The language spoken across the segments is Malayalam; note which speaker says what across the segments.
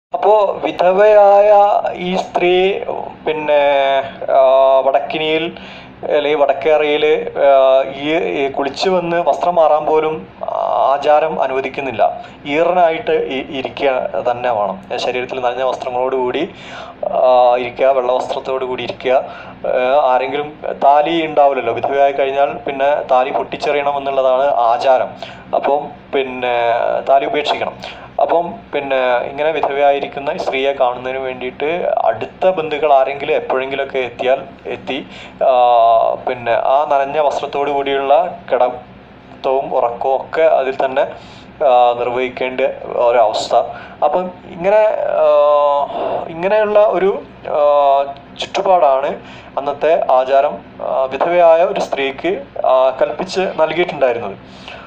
Speaker 1: അപ്പോൾ വിധവയായ ഈ സ്ത്രീ പിന്നെ ആ, വടക്കിനിയിൽ അല്ലെങ്കിൽ വടക്കേറിയയിൽ ഈ ഈ കുളിച്ചു വന്ന് വസ്ത്രം മാറാൻ പോലും ആചാരം അനുവദിക്കുന്നില്ല ഈറനായിട്ട് ഇ- ഇരിക്കുക തന്നെ വേണം ശരീരത്തിൽ നനഞ്ഞ വസ്ത്രങ്ങളോടുകൂടി ആ, ഇരിക്കുക വെള്ള വസ്ത്രത്തോടു കൂടി ഇരിക്കുക ആ, ആരെങ്കിലും താലി ഉണ്ടാവില്ലല്ലോ വിധവയായി കഴിഞ്ഞാൽ പിന്നെ താലി പൊട്ടിച്ചെറിയണം എന്നുള്ളതാണ് ആചാരം അപ്പം പിന്നെ താലി ഉപേക്ഷിക്കണം അപ്പം പിന്നെ ഇങ്ങനെ വിധവയായിരിക്കുന്ന ഈ സ്ത്രീയെ കാണുന്നതിന് വേണ്ടിയിട്ട് അടുത്ത ബന്ധുക്കൾ ആരെങ്കിലും എപ്പോഴെങ്കിലുമൊക്കെ എത്തിയാൽ എത്തി ആ, പിന്നെ ആ നനഞ്ഞ വസ്ത്രത്തോടു കൂടിയുള്ള കിടത്തവും ഉറക്കവും ഒക്കെ അതിൽ തന്നെ ആ, നിർവഹിക്കേണ്ട ഒരവസ്ഥ അപ്പം ഇങ്ങനെ ആ, ഇങ്ങനെയുള്ള ഒരു ആ, ചുറ്റുപാടാണ് അന്നത്തെ ആചാരം ആ, വിധവയായ ഒരു സ്ത്രീക്ക് ആ, കൽപ്പിച്ച് നൽകിയിട്ടുണ്ടായിരുന്നത്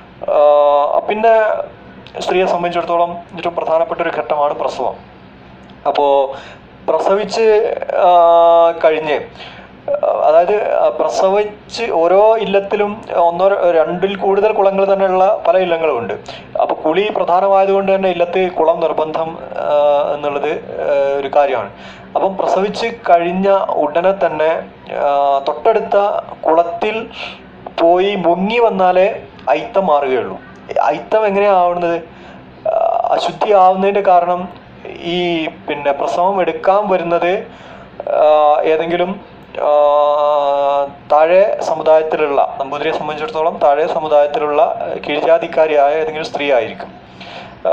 Speaker 1: ആ, പിന്നെ സ്ത്രീയെ സംബന്ധിച്ചിടത്തോളം ഏറ്റവും പ്രധാനപ്പെട്ട ഒരു ഘട്ടമാണ് പ്രസവം അപ്പോൾ പ്രസവിച്ച് ആ, കഴിഞ്ഞ് ആ, അതായത് ആ, പ്രസവിച്ച് ഓരോ ഇല്ലത്തിലും ഒന്നോ ര- രണ്ടിൽ കൂടുതൽ കുളങ്ങൾ തന്നെയുള്ള പല ഇല്ലങ്ങളുമുണ്ട് അപ്പോൾ കുളി പ്രധാനമായതുകൊണ്ട് തന്നെ ഇല്ലത്ത് കുളം നിർബന്ധം ആ, എന്നുള്ളത് ആ, ഒരു കാര്യമാണ് അപ്പം പ്രസവിച്ച് കഴിഞ്ഞ ഉടനെ തന്നെ ആ, തൊട്ടടുത്ത കുളത്തിൽ പോയി മുങ്ങി വന്നാലേ അയിത്തം മാറുകയുള്ളൂ അയിത്തം എങ്ങനെയാ ആവുന്നത് ആ, അശുദ്ധി ആവുന്നതിന്റെ കാരണം ഈ പിന്നെ പ്രസവം എടുക്കാൻ വരുന്നത് ആ, ഏതെങ്കിലും ആ, താഴെ സമുദായത്തിലുള്ള നമ്പൂതിരിയെ സംബന്ധിച്ചിടത്തോളം താഴെ സമുദായത്തിലുള്ള കീഴ്ജാതിക്കാരിയായ ഏതെങ്കിലും സ്ത്രീ ആയിരിക്കും ആ,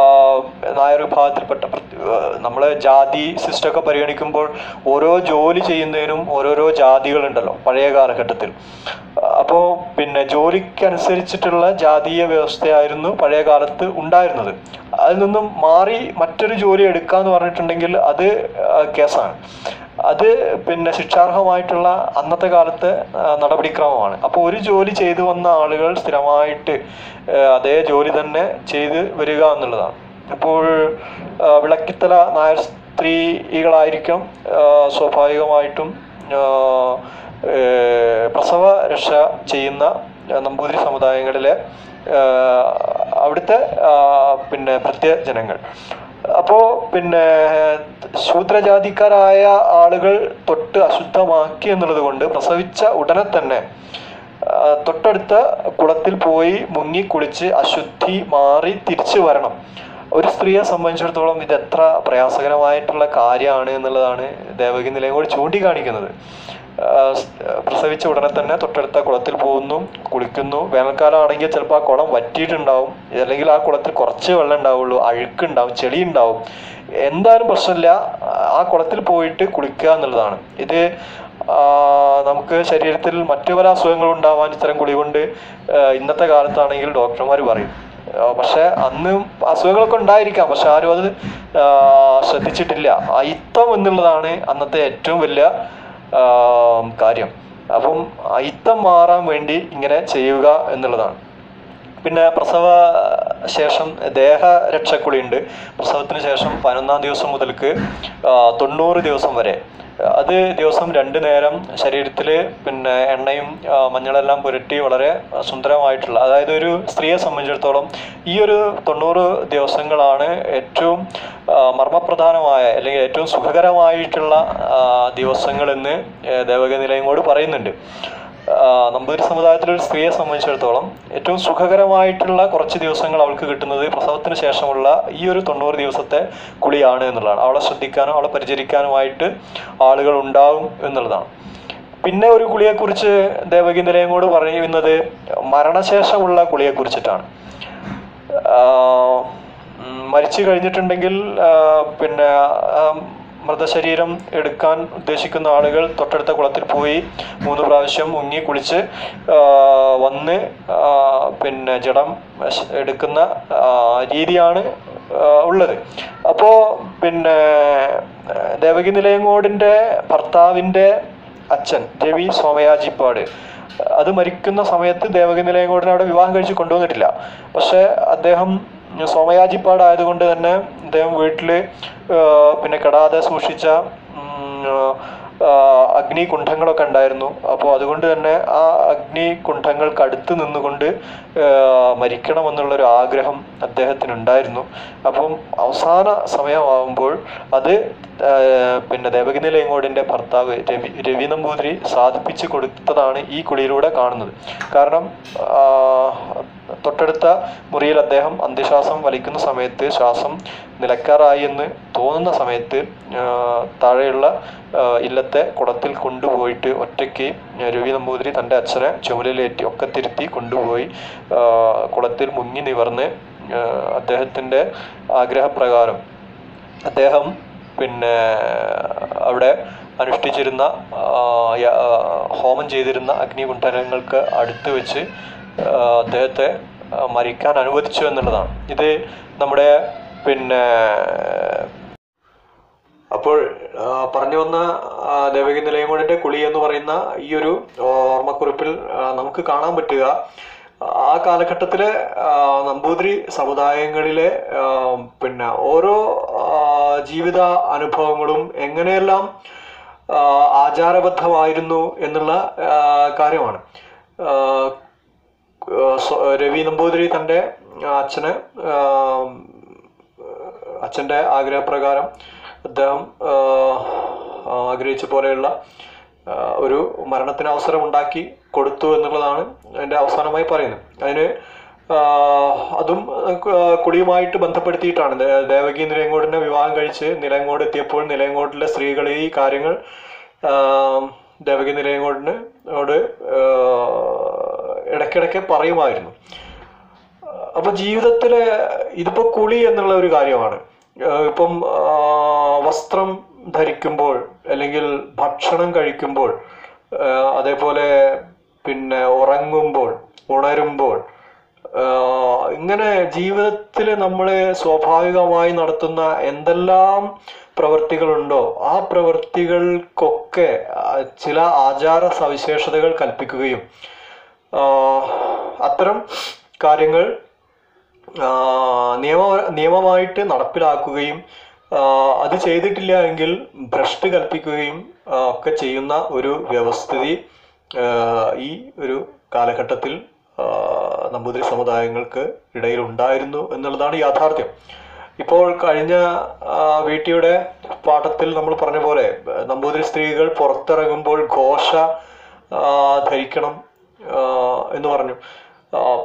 Speaker 1: നായർ വിഭാഗത്തിൽപ്പെട്ട നമ്മൾ ജാതി സിസ്റ്റമൊക്കെ പരിഗണിക്കുമ്പോൾ ഓരോ ജോലി ചെയ്യുന്നതിനും ഓരോരോ ജാതികളുണ്ടല്ലോ പഴയ കാലഘട്ടത്തിൽ അപ്പോൾ പിന്നെ ജോലിക്കനുസരിച്ചിട്ടുള്ള ജാതീയ വ്യവസ്ഥയായിരുന്നു പഴയ കാലത്ത് ഉണ്ടായിരുന്നത് അതിൽ നിന്നും മാറി മറ്റൊരു ജോലി എടുക്കാന്ന് പറഞ്ഞിട്ടുണ്ടെങ്കിൽ അത് ആ, കേസാണ് അത് പിന്നെ ശിക്ഷാർഹമായിട്ടുള്ള അന്നത്തെ കാലത്തെ ആ, നടപടിക്രമമാണ് അപ്പോൾ ഒരു ജോലി ചെയ്തു വന്ന ആളുകൾ സ്ഥിരമായിട്ട് ആ, അതേ ജോലി തന്നെ ചെയ്ത് വരിക എന്നുള്ളതാണ് അപ്പോൾ ആ, വിളക്കിത്തല നായർ സ്ത്രീകളായിരിക്കും ആ, സ്വാഭാവികമായിട്ടും ആ, ഏ, പ്രസവ രക്ഷ ചെയ്യുന്ന ആ, നമ്പൂതിരി സമുദായങ്ങളിലെ ആ, അവിടുത്തെ ആ, പിന്നെ ഭൃത്യജനങ്ങൾ അപ്പോൾ പിന്നെ ശൂദ്രജാതിക്കാരായ ആളുകൾ തൊട്ട് അശുദ്ധമാക്കി എന്നുള്ളത് കൊണ്ട് പ്രസവിച്ച ഉടനെ തന്നെ ആ, തൊട്ടടുത്ത കുളത്തിൽ പോയി മുങ്ങി കുളിച്ച് അശുദ്ധി മാറി തിരിച്ചു വരണം ഒരു സ്ത്രീയെ സംബന്ധിച്ചിടത്തോളം ഇത് എത്ര പ്രയാസകരമായിട്ടുള്ള കാര്യമാണ് എന്നുള്ളതാണ് ദേവകി നിലയം കൂടി ചൂണ്ടിക്കാണിക്കുന്നത് ആ, സ്- പ്രസവിച്ച ഉടനെ തന്നെ തൊട്ടടുത്ത കുളത്തിൽ പോകുന്നു കുളിക്കുന്നു വേനൽക്കാലം ആണെങ്കിൽ ചിലപ്പോൾ ആ കുളം വറ്റിയിട്ടുണ്ടാവും അല്ലെങ്കിൽ ആ കുളത്തിൽ കുറച്ച് വെള്ളം ഉണ്ടാവുള്ളൂ അഴുക്കുണ്ടാവും ചെളി ഉണ്ടാവും എന്തായാലും പ്രശ്നമില്ല ആ കുളത്തിൽ പോയിട്ട് കുളിക്കുക എന്നുള്ളതാണ് ഇത് ആ, നമുക്ക് ശരീരത്തിൽ മറ്റു പല അസുഖങ്ങളും ഉണ്ടാവാൻ ഇത്തരം കുളി കൊണ്ട് ആ, ഇന്നത്തെ കാലത്താണെങ്കിൽ ഡോക്ടർമാർ പറയും ആ, പക്ഷെ അന്ന് അസുഖങ്ങളൊക്കെ ഉണ്ടായിരിക്കാം പക്ഷെ ആരും അത് ആ, ശ്രദ്ധിച്ചിട്ടില്ല അയിത്തം എന്നുള്ളതാണ് അന്നത്തെ ഏറ്റവും വലിയ ആ, കാര്യം അപ്പം അയിത്തം മാറാൻ വേണ്ടി ഇങ്ങനെ ചെയ്യുക എന്നുള്ളതാണ് പിന്നെ പ്രസവ ശേഷം ദേഹ രക്ഷക്കുളിയുണ്ട് പ്രസവത്തിന് ശേഷം പതിനൊന്നാം ദിവസം മുതൽക്ക് ആ, തൊണ്ണൂറ് ദിവസം വരെ അത് ദിവസം രണ്ട് നേരം ശരീരത്തിൽ പിന്നെ എണ്ണയും ആ, മഞ്ഞളെല്ലാം പുരട്ടി വളരെ സുന്ദരമായിട്ടുള്ള അതായത് ഒരു സ്ത്രീയെ സംബന്ധിച്ചിടത്തോളം ഈ ഒരു തൊണ്ണൂറ് ദിവസങ്ങളാണ് ഏറ്റവും ആ, മർമ്മപ്രധാനമായ അല്ലെങ്കിൽ ഏറ്റവും സുഖകരമായിട്ടുള്ള ആ, ദിവസങ്ങളെന്ന് ഏ, ദേവക നിലയങ്ങോട് പറയുന്നുണ്ട് ആ, നമ്പൂതിരി സമുദായത്തിലെ ഒരു സ്ത്രീയെ സംബന്ധിച്ചിടത്തോളം ഏറ്റവും സുഖകരമായിട്ടുള്ള കുറച്ച് ദിവസങ്ങൾ അവൾക്ക് കിട്ടുന്നത് പ്രസവത്തിന് ശേഷമുള്ള ഈ ഒരു തൊണ്ണൂറ് ദിവസത്തെ കുളിയാണ് എന്നുള്ളതാണ് അവളെ ശ്രദ്ധിക്കാനും അവളെ പരിചരിക്കാനുമായിട്ട് ആളുകൾ ഉണ്ടാവും എന്നുള്ളതാണ് പിന്നെ ഒരു കുളിയെക്കുറിച്ച് ദേവകി നിലയങ്ങോട് പറയുന്നത് മരണശേഷമുള്ള കുളിയെക്കുറിച്ചിട്ടാണ് ആഹ് ഉം മരിച്ചു കഴിഞ്ഞിട്ടുണ്ടെങ്കിൽ ആഹ് പിന്നെ ആഹ് മൃതശരീരം എടുക്കാൻ ഉദ്ദേശിക്കുന്ന ആളുകൾ തൊട്ടടുത്ത കുളത്തിൽ പോയി മൂന്ന് പ്രാവശ്യം മുങ്ങി കുളിച്ച് ആഹ് വന്ന് ആഹ് പിന്നെ ജഡം ശ- എടുക്കുന്ന ആഹ് രീതിയാണ് ആഹ് ഉള്ളത് അപ്പോൾ പിന്നെ ആഹ് ദേവകി നിലയങ്ങോടിൻ്റെ ഭർത്താവിൻ്റെ അച്ഛൻ രവി സോമയാജിപ്പാട് അത് മരിക്കുന്ന സമയത്ത് ദേവകി നിലയങ്കോടിനെ അവിടെ വിവാഹം കഴിച്ച് കൊണ്ടുവന്നിട്ടില്ല പക്ഷെ അദ്ദേഹം സോമയാജിപ്പാടായതുകൊണ്ട് തന്നെ അദ്ദേഹം വീട്ടിൽ പിന്നെ കെടാതെ സൂക്ഷിച്ച ഉം, ആ, അഗ്നികുണ്ഠങ്ങളൊക്കെ ഉണ്ടായിരുന്നു അപ്പോൾ അതുകൊണ്ട് തന്നെ ആ അഗ്നികുണ്ഠങ്ങൾക്ക് അടുത്ത് നിന്നുകൊണ്ട് ആ, മരിക്കണമെന്നുള്ളൊരു ആഗ്രഹം അദ്ദേഹത്തിനുണ്ടായിരുന്നു അപ്പം അവസാന സമയമാകുമ്പോൾ അത് ആ, പിന്നെ ദേവകിനിലയങ്ങോടിൻ്റെ ഭർത്താവ് രവി രവി നമ്പൂതിരി സാധിപ്പിച്ചു കൊടുത്തതാണ് ഈ കുളിയിലൂടെ കാണുന്നത് കാരണം ആ, തൊട്ടടുത്ത മുറിയിൽ അദ്ദേഹം അന്ത്യശ്വാസം വലിക്കുന്ന സമയത്ത് ശ്വാസം നിലക്കാറായി എന്ന് തോന്നുന്ന സമയത്ത് ആ, താഴെയുള്ള ആ, ഇല്ലത്തെ കുളത്തിൽ കൊണ്ടുപോയിട്ട് ഒറ്റയ്ക്ക് രവി നമ്പൂതിരി തൻ്റെ അച്ഛനെ ചുമലിലേറ്റി ഒക്കെ തിരുത്തി കൊണ്ടുപോയി ആ, കുളത്തിൽ മുങ്ങി നിവർന്ന് ആ, അദ്ദേഹത്തിൻ്റെ ആഗ്രഹപ്രകാരം അദ്ദേഹം പിന്നെ അവിടെ അനുഷ്ഠിച്ചിരുന്ന ആ, യ- ആ, ഹോമം ചെയ്തിരുന്ന അഗ്നികുണ്ഠങ്ങൾക്ക് അടുത്ത് വെച്ച് ആ, അദ്ദേഹത്തെ ആ, മരിക്കാൻ അനുവദിച്ചു എന്നുള്ളതാണ് ഇത് നമ്മുടെ പിന്നെ അപ്പോൾ ആ, പറഞ്ഞു വന്ന ആ, ദേവകി നിലയങ്കോടിന്റെ കുളി എന്ന് പറയുന്ന ഈ ഒരു ഓർമ്മക്കുറിപ്പിൽ ആ, നമുക്ക് കാണാൻ പറ്റുക ആ കാലഘട്ടത്തിലെ ആ, നമ്പൂതിരി സമുദായങ്ങളിലെ ആ, പിന്നെ ഓരോ ആ, ജീവിത അനുഭവങ്ങളും എങ്ങനെയെല്ലാം ആ, ആചാരബദ്ധമായിരുന്നു എന്നുള്ള ആ, കാര്യമാണ് ആ, സ്വ- രവി നമ്പൂതിരി തൻ്റെ അച്ഛന് ആ, അച്ഛൻ്റെ ആഗ്രഹപ്രകാരം അദ്ദേഹം ആ, ആഗ്രഹിച്ച പോലെയുള്ള ആ, ഒരു മരണത്തിന് അവസരം ഉണ്ടാക്കി കൊടുത്തു എന്നുള്ളതാണ് അതിൻ്റെ അവസാനമായി പറയുന്നത് അതിന് ആ, അതും ആ, കുടിയുമായിട്ട് ബന്ധപ്പെടുത്തിയിട്ടാണ് ദേ- ദേവകി നിലയങ്കോടിനെ വിവാഹം കഴിച്ച് നിലയങ്കോട് എത്തിയപ്പോൾ നിലയങ്കോട്ടിലെ സ്ത്രീകൾ ഈ കാര്യങ്ങൾ ആ, ദേവകി നിലയങ്കോടിന് ഓട് ആ, ഇടയ്ക്കിടയ്ക്ക് പറയുമായിരുന്നു അപ്പൊ ജീവിതത്തിലെ ഇതിപ്പോ കുളി എന്നുള്ള ഒരു കാര്യമാണ് ആഹ് ഇപ്പം ആഹ് വസ്ത്രം ധരിക്കുമ്പോൾ അല്ലെങ്കിൽ ഭക്ഷണം കഴിക്കുമ്പോൾ ആഹ് അതേപോലെ പിന്നെ ഉറങ്ങുമ്പോൾ ഉണരുമ്പോൾ ആഹ് ഇങ്ങനെ ജീവിതത്തിൽ നമ്മൾ സ്വാഭാവികമായി നടത്തുന്ന എന്തെല്ലാം പ്രവൃത്തികളുണ്ടോ ആ പ്രവൃത്തികൾക്കൊക്കെ ആഹ് ചില ആചാര സവിശേഷതകൾ കൽപ്പിക്കുകയും ആഹ് അത്തരം കാര്യങ്ങൾ ആഹ് നിയമ നിയമമായിട്ട് നടപ്പിലാക്കുകയും ആഹ് അത് ചെയ്തിട്ടില്ല എങ്കിൽ ഭ്രഷ്ട് കൽപ്പിക്കുകയും ആഹ് ഒക്കെ ചെയ്യുന്ന ഒരു വ്യവസ്ഥിതി ആഹ് ഈ ഒരു കാലഘട്ടത്തിൽ ആഹ് നമ്പൂതിരി സമുദായങ്ങൾക്ക് ഇടയിൽ ഉണ്ടായിരുന്നു എന്നുള്ളതാണ് യാഥാർത്ഥ്യം ഇപ്പോൾ കഴിഞ്ഞ ആഹ് വീട്ടിയുടെ പാഠത്തിൽ നമ്മൾ പറഞ്ഞ പോലെ നമ്പൂതിരി സ്ത്രീകൾ പുറത്തിറങ്ങുമ്പോൾ ഘോഷ ആഹ് ധരിക്കണം ആഹ് എന്ന് പറഞ്ഞു ആഹ്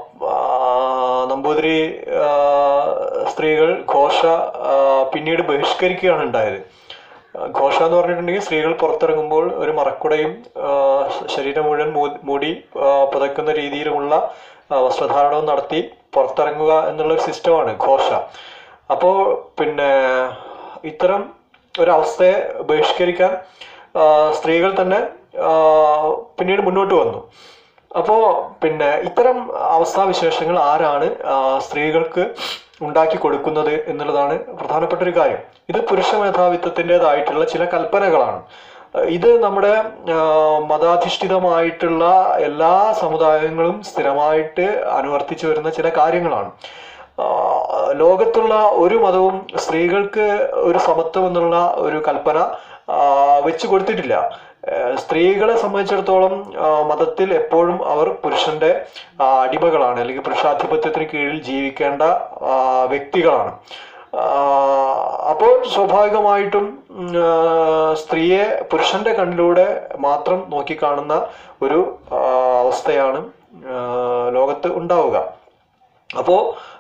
Speaker 1: ആഹ് നമ്പൂതിരി ആഹ് സ്ത്രീകൾ ഘോഷ ആഹ് പിന്നീട് ബഹിഷ്കരിക്കുകയാണ് ഉണ്ടായത് ആഹ് ഘോഷ എന്ന് പറഞ്ഞിട്ടുണ്ടെങ്കിൽ സ്ത്രീകൾ പുറത്തിറങ്ങുമ്പോൾ ഒരു മറക്കുടയും ആഹ് ശരീരം മുഴുവൻ മൂ- മൂടി ആഹ് പുതയ്ക്കുന്ന രീതിയിലുമുള്ള ആഹ് വസ്ത്രധാരണവും നടത്തി പുറത്തിറങ്ങുക എന്നുള്ള ഒരു സിസ്റ്റമാണ് ഘോഷ അപ്പോൾ പിന്നെ ഇത്തരം ഒരവസ്ഥയെ ബഹിഷ്കരിക്കാൻ ആഹ് സ്ത്രീകൾ തന്നെ ആഹ് പിന്നീട് മുന്നോട്ട് വന്നു അപ്പോൾ പിന്നെ ഇത്തരം അവസ്ഥാവിശേഷങ്ങൾ ആരാണ് ആ, സ്ത്രീകൾക്ക് ഉണ്ടാക്കി കൊടുക്കുന്നത് എന്നുള്ളതാണ് പ്രധാനപ്പെട്ട ഒരു കാര്യം ഇത് പുരുഷ മേധാവിത്വത്തിൻ്റെതായിട്ടുള്ള ചില കൽപ്പനകളാണ് ഇത് നമ്മുടെ ആ, മതാധിഷ്ഠിതമായിട്ടുള്ള എല്ലാ സമുദായങ്ങളും സ്ഥിരമായിട്ട് അനുവർത്തിച്ചു വരുന്ന ചില കാര്യങ്ങളാണ് ആ, ലോകത്തുള്ള ഒരു മതവും സ്ത്രീകൾക്ക് ഒരു സമത്വം എന്നുള്ള ഒരു കൽപ്പന ആ, വെച്ചു കൊടുത്തിട്ടില്ല ആ, സ്ത്രീകളെ സംബന്ധിച്ചിടത്തോളം ആ, മതത്തിൽ എപ്പോഴും അവർ പുരുഷന്റെ ആ, അടിമകളാണ് അല്ലെങ്കിൽ പുരുഷാധിപത്യത്തിന് കീഴിൽ ജീവിക്കേണ്ട ആ, വ്യക്തികളാണ് ആ, അപ്പോൾ സ്വാഭാവികമായിട്ടും ഉം, ആ, സ്ത്രീയെ പുരുഷന്റെ കണ്ണിലൂടെ മാത്രം നോക്കിക്കാണുന്ന ഒരു ആ, അവസ്ഥയാണ് ആ, ലോകത്ത് ഉണ്ടാവുക അപ്പോൾ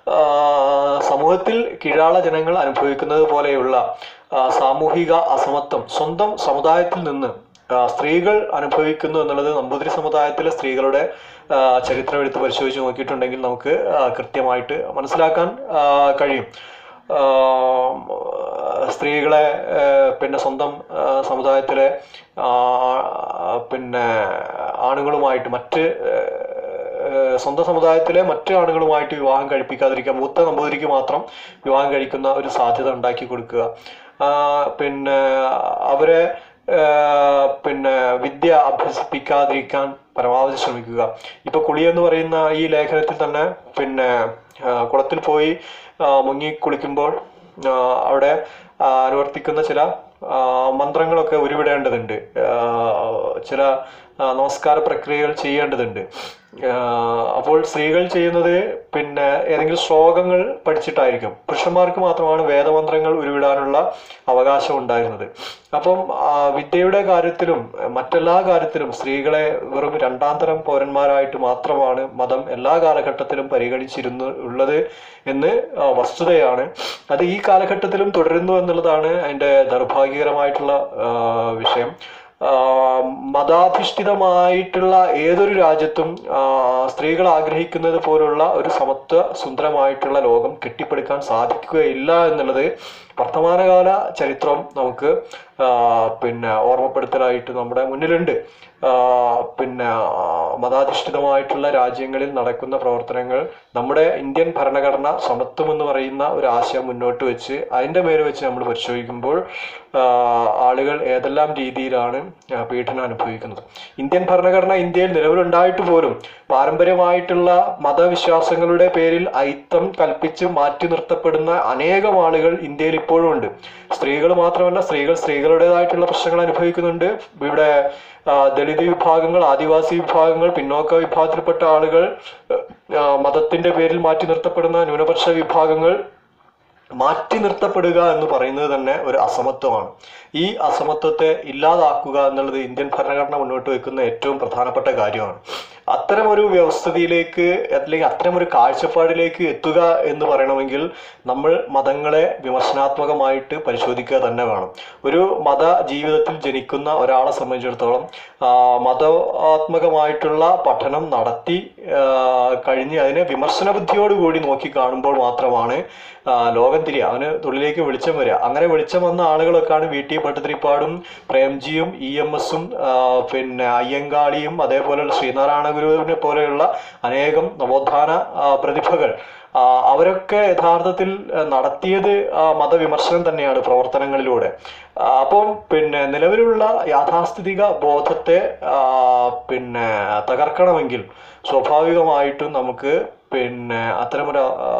Speaker 1: സമൂഹത്തിൽ കീഴാള ജനങ്ങൾ അനുഭവിക്കുന്നത് പോലെയുള്ള ആ, സാമൂഹിക അസമത്വം സ്വന്തം സമുദായത്തിൽ നിന്ന് ആ, സ്ത്രീകൾ അനുഭവിക്കുന്നു എന്നുള്ളത് നമ്പൂതിരി സമുദായത്തിലെ സ്ത്രീകളുടെ ആ, ചരിത്രം എടുത്ത് പരിശോധിച്ച് നോക്കിയിട്ടുണ്ടെങ്കിൽ നമുക്ക് ആ, കൃത്യമായിട്ട് മനസ്സിലാക്കാൻ ആ, കഴിയും ആ, സ്ത്രീകളെ ആ, പിന്നെ സ്വന്തം ആ, സമുദായത്തിലെ ആ, പിന്നെ ആണുങ്ങളുമായിട്ട് മറ്റ് ഏഹ് സ്വന്തം സമുദായത്തിലെ മറ്റു ആണുങ്ങളുമായിട്ട് വിവാഹം കഴിപ്പിക്കാതിരിക്കുക മൂത്ത നമ്പൂതിരിക്ക് മാത്രം വിവാഹം കഴിക്കുന്ന ഒരു സാധ്യത ഉണ്ടാക്കി കൊടുക്കുക ആ, പിന്നെ അവരെ ഏഹ് പിന്നെ വിദ്യ അഭ്യസിപ്പിക്കാതിരിക്കാൻ പരമാവധി ശ്രമിക്കുക ഇപ്പൊ കുളി എന്ന് പറയുന്ന ഈ ലേഖനത്തിൽ തന്നെ പിന്നെ ആ, കുളത്തിൽ പോയി ആ, മുങ്ങി കുളിക്കുമ്പോൾ ആ, അവിടെ ആ, അനുവർത്തിക്കുന്ന ചില ആ, മന്ത്രങ്ങളൊക്കെ ഉരുവിടേണ്ടതുണ്ട് ആ, ചില ആ, നമസ്കാര പ്രക്രിയകൾ ചെയ്യേണ്ടതുണ്ട് ആ, അപ്പോൾ സ്ത്രീകൾ ചെയ്യുന്നത് പിന്നെ ഏതെങ്കിലും ശ്ലോകങ്ങൾ പഠിച്ചിട്ടായിരിക്കും പുരുഷന്മാർക്ക് മാത്രമാണ് വേദമന്ത്രങ്ങൾ ഉരുവിടാനുള്ള അവകാശം ഉണ്ടായിരുന്നത് അപ്പം ആ, വിദ്യയുടെ കാര്യത്തിലും മറ്റെല്ലാ കാര്യത്തിലും സ്ത്രീകളെ വെറും രണ്ടാം തരം പൗരന്മാരായിട്ട് മാത്രമാണ് മതം എല്ലാ കാലഘട്ടത്തിലും പരിഗണിച്ചിരുന്നു ഉള്ളത് എന്ന് ആ, വസ്തുതയാണ് അത് ഈ കാലഘട്ടത്തിലും തുടരുന്നു എന്നുള്ളതാണ് അതിൻ്റെ ദൗർഭാഗ്യകരമായിട്ടുള്ള ആ, വിഷയം ആ, മതാധിഷ്ഠിതമായിട്ടുള്ള ഏതൊരു രാജ്യത്തും ആ, സ്ത്രീകൾ ആഗ്രഹിക്കുന്നത് പോലുള്ള ഒരു സമത്വ സുന്ദരമായിട്ടുള്ള ലോകം കെട്ടിപ്പടുക്കാൻ സാധിക്കുകയില്ല എന്നുള്ളത് വർത്തമാനകാല ചരിത്രം നമുക്ക് ആ, പിന്നെ ഓർമ്മപ്പെടുത്തലായിട്ട് നമ്മുടെ മുന്നിലുണ്ട് ആ, പിന്നെ ആ, മതാധിഷ്ഠിതമായിട്ടുള്ള രാജ്യങ്ങളിൽ നടക്കുന്ന പ്രവർത്തനങ്ങൾ നമ്മുടെ ഇന്ത്യൻ ഭരണഘടന സമത്വം എന്ന് പറയുന്ന ഒരു ആശയം മുന്നോട്ട് വെച്ച് അതിൻ്റെ മേലെ വെച്ച് നമ്മൾ പരിശോധിക്കുമ്പോൾ ആ, ആളുകൾ ഏതെല്ലാം രീതിയിലാണ് ആ, പീഡനം അനുഭവിക്കുന്നത് ഇന്ത്യൻ ഭരണഘടന ഇന്ത്യയിൽ നിലവിലുണ്ടായിട്ട് പോലും പാരമ്പര്യമായിട്ടുള്ള മതവിശ്വാസങ്ങളുടെ പേരിൽ ഐത്തം കൽപ്പിച്ച് മാറ്റി നിർത്തപ്പെടുന്ന അനേകം ആളുകൾ ഇന്ത്യയിൽ ഇപ്പോഴും ഉണ്ട് സ്ത്രീകൾ മാത്രമല്ല സ്ത്രീകൾ സ്ത്രീകളുടേതായിട്ടുള്ള പ്രശ്നങ്ങൾ അനുഭവിക്കുന്നുണ്ട് ഇവിടെ ആ, ദളിത് വിഭാഗങ്ങൾ ആദിവാസി വിഭാഗങ്ങൾ പിന്നോക്ക വിഭാഗത്തിൽപ്പെട്ട ആളുകൾ ആ, മതത്തിന്റെ പേരിൽ മാറ്റി നിർത്തപ്പെടുന്ന ന്യൂനപക്ഷ വിഭാഗങ്ങൾ മാറ്റി നിർത്തപ്പെടുക എന്ന് പറയുന്നത് തന്നെ ഒരു അസമത്വമാണ് ഈ അസമത്വത്തെ ഇല്ലാതാക്കുക എന്നുള്ളത് ഇന്ത്യൻ ഭരണഘടന മുന്നോട്ട് വെക്കുന്ന ഏറ്റവും പ്രധാനപ്പെട്ട കാര്യമാണ് അത്തരം ഒരു വ്യവസ്ഥിതിയിലേക്ക് അല്ലെങ്കിൽ അത്തരം ഒരു കാഴ്ചപ്പാടിലേക്ക് എത്തുക എന്ന് പറയണമെങ്കിൽ നമ്മൾ മതങ്ങളെ വിമർശനാത്മകമായിട്ട് പരിശോധിക്കുക തന്നെ വേണം ഒരു മത ജീവിതത്തിൽ ജനിക്കുന്ന ഒരാളെ സംബന്ധിച്ചിടത്തോളം ആ, മതാത്മകമായിട്ടുള്ള പഠനം നടത്തി ആ, കഴിഞ്ഞ് അതിനെ വിമർശന ബുദ്ധിയോടുകൂടി നോക്കി കാണുമ്പോൾ മാത്രമാണ് ആ, ലോകം തിരിയുക അവന് തൊഴിലേക്ക് വെളിച്ചം വരിക അങ്ങനെ വെളിച്ചം വന്ന ആളുകളൊക്കെയാണ് വി ടി ഭട്ടതിരിപ്പാടും പ്രേംജിയും ഇ എം എസും പിന്നെ അയ്യങ്കാളിയും അതേപോലെയുള്ള ശ്രീനാരായണ ഗുരുവിനെ പോലെയുള്ള അനേകം നവോത്ഥാന ആ, പ്രതിഭകൾ ആ, അവരൊക്കെ യഥാർത്ഥത്തിൽ ആ, നടത്തിയത് ആ, മതവിമർശനം തന്നെയാണ് പ്രവർത്തനങ്ങളിലൂടെ ആ, അപ്പം പിന്നെ നിലവിലുള്ള യാഥാസ്ഥിതിക ബോധത്തെ ആ, പിന്നെ തകർക്കണമെങ്കിൽ സ്വാഭാവികമായിട്ടും നമുക്ക് പിന്നെ അത്തരമൊരു ആ,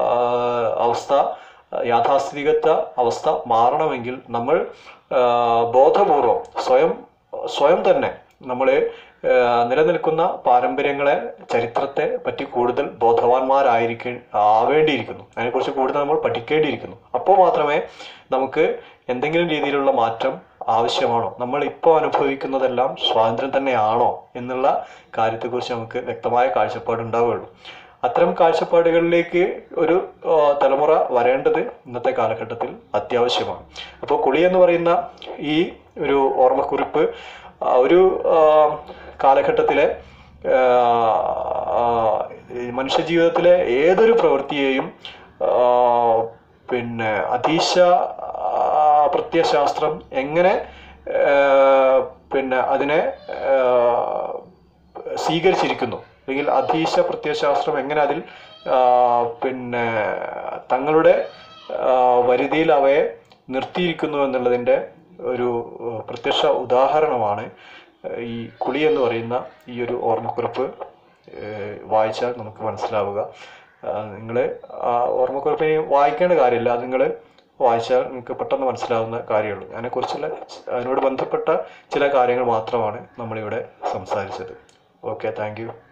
Speaker 1: അവസ്ഥ യാഥാസ്ഥിതികത്ത അവസ്ഥ മാറണമെങ്കിൽ നമ്മൾ ആ, ബോധപൂർവം സ്വയം സ്വയം തന്നെ നമ്മൾ നിലനിൽക്കുന്ന പാരമ്പര്യങ്ങളെ ചരിത്രത്തെ പറ്റി കൂടുതൽ ബോധവാന്മാരായിരിക്ക ആവേണ്ടിയിരിക്കുന്നു അതിനെക്കുറിച്ച് കൂടുതൽ നമ്മൾ പഠിക്കേണ്ടിയിരിക്കുന്നു അപ്പോൾ മാത്രമേ നമുക്ക് എന്തെങ്കിലും രീതിയിലുള്ള മാറ്റം ആവശ്യമാണോ നമ്മൾ ഇപ്പോൾ അനുഭവിക്കുന്നതെല്ലാം സ്വാതന്ത്ര്യം തന്നെയാണോ എന്നുള്ള കാര്യത്തെക്കുറിച്ച് നമുക്ക് വ്യക്തമായ കാഴ്ചപ്പാട് ഉണ്ടാവുകയുള്ളൂ അത്തരം കാഴ്ചപ്പാടുകളിലേക്ക് ഒരു ആ, തലമുറ വരേണ്ടത് ഇന്നത്തെ കാലഘട്ടത്തിൽ അത്യാവശ്യമാണ് അപ്പോൾ കുളി എന്ന് പറയുന്ന ഈ ഒരു ഓർമ്മക്കുറിപ്പ് ആ, ഒരു ആ, കാലഘട്ടത്തിലെ ആ, ആ, ഈ മനുഷ്യജീവിതത്തിലെ ഏതൊരു പ്രവൃത്തിയെയും ആ, പിന്നെ അതീശ ആ, പ്രത്യയശാസ്ത്രം എങ്ങനെ ആ, പിന്നെ അതിനെ ആ, സ്വീകരിച്ചിരിക്കുന്നു അല്ലെങ്കിൽ അധീശ പ്രത്യയശാസ്ത്രം എങ്ങനെ അതിൽ ആ, പിന്നെ തങ്ങളുടെ ആ, വരുതിയിൽ അവയെ നിർത്തിയിരിക്കുന്നു എന്നുള്ളതിൻ്റെ ഒരു ആ, പ്രത്യക്ഷ ഉദാഹരണമാണ് ആ, ഈ കുളി എന്ന് പറയുന്ന ഈ ഒരു ഓർമ്മക്കുറിപ്പ് ഏഹ്, വായിച്ചാൽ നമുക്ക് മനസ്സിലാവുക നിങ്ങൾ ആ ഓർമ്മക്കുറിപ്പിനെ വായിക്കേണ്ട കാര്യമില്ല അത് നിങ്ങൾ വായിച്ചാൽ നിങ്ങൾക്ക് പെട്ടെന്ന് മനസ്സിലാവുന്ന കാര്യമുള്ളൂ അതിനെക്കുറിച്ചുള്ള അതിനോട് ബന്ധപ്പെട്ട ചില കാര്യങ്ങൾ മാത്രമാണ് നമ്മളിവിടെ സംസാരിച്ചത് ഓക്കെ താങ്ക് യു